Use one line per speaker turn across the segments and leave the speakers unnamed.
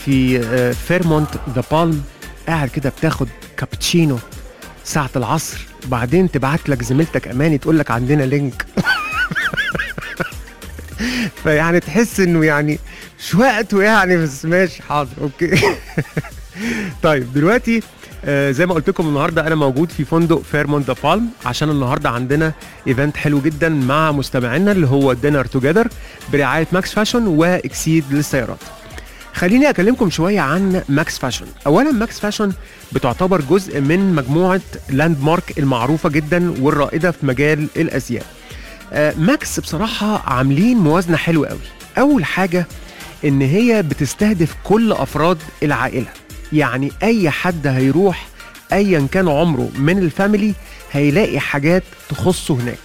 في آه، فيرمونت ذا بالم قاعد كده بتاخد كابتشينو ساعة العصر بعدين تبعت لك زميلتك اماني تقول لك عندنا لينك فيعني تحس انه يعني مش وقته يعني بس ماشي حاضر اوكي طيب دلوقتي آه زي ما قلت لكم النهارده انا موجود في فندق فيرمونت ذا بالم عشان النهارده عندنا ايفنت حلو جدا مع مستمعينا اللي هو دينر توجذر برعايه ماكس فاشن واكسيد للسيارات. خليني اكلمكم شويه عن ماكس فاشن اولا ماكس فاشن بتعتبر جزء من مجموعه لاند مارك المعروفه جدا والرائده في مجال الازياء آه، ماكس بصراحه عاملين موازنه حلوه قوي اول حاجه ان هي بتستهدف كل افراد العائله يعني اي حد هيروح ايا كان عمره من الفاميلي هيلاقي حاجات تخصه هناك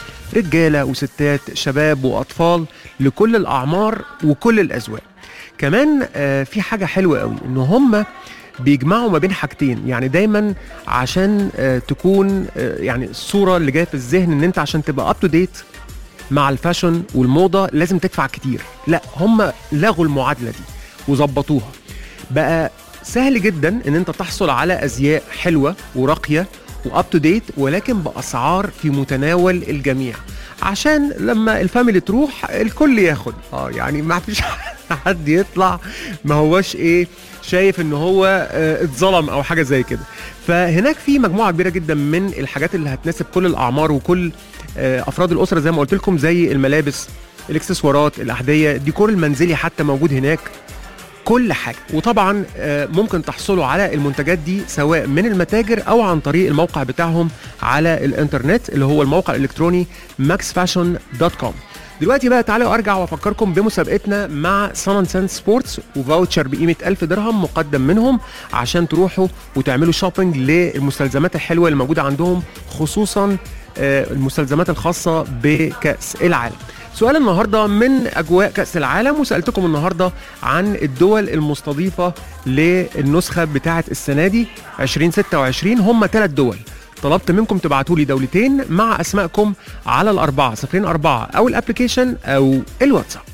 رجاله وستات شباب واطفال لكل الاعمار وكل الاذواق كمان آه، في حاجه حلوه قوي ان هم بيجمعوا ما بين حاجتين يعني دايما عشان آه، تكون آه، يعني الصوره اللي جايه في الذهن ان انت عشان تبقى اب تو ديت مع الفاشن والموضه لازم تدفع كتير لا هم لغوا المعادله دي وظبطوها بقى سهل جدا ان انت تحصل على ازياء حلوه وراقيه واب تو ديت ولكن باسعار في متناول الجميع عشان لما الفاميلي تروح الكل ياخد اه يعني ما فيش حد يطلع ما هوش ايه شايف ان هو آه، اتظلم او حاجه زي كده فهناك في مجموعه كبيره جدا من الحاجات اللي هتناسب كل الاعمار وكل آه، افراد الاسره زي ما قلت لكم زي الملابس الاكسسوارات الاحذيه الديكور المنزلي حتى موجود هناك كل حاجه وطبعا آه، ممكن تحصلوا على المنتجات دي سواء من المتاجر او عن طريق الموقع بتاعهم على الانترنت اللي هو الموقع الالكتروني maxfashion.com دلوقتي بقى تعالوا ارجع وافكركم بمسابقتنا مع سان سان سبورتس وفاوتشر بقيمه 1000 درهم مقدم منهم عشان تروحوا وتعملوا شوبينج للمستلزمات الحلوه اللي موجوده عندهم خصوصا آه، المستلزمات الخاصه بكاس العالم سؤال النهارده من اجواء كاس العالم وسالتكم النهارده عن الدول المستضيفه للنسخه بتاعه السنه دي 2026 هم ثلاث دول طلبت منكم تبعتوا لي دولتين مع اسمائكم على الاربعه 04 او الابلكيشن او الواتساب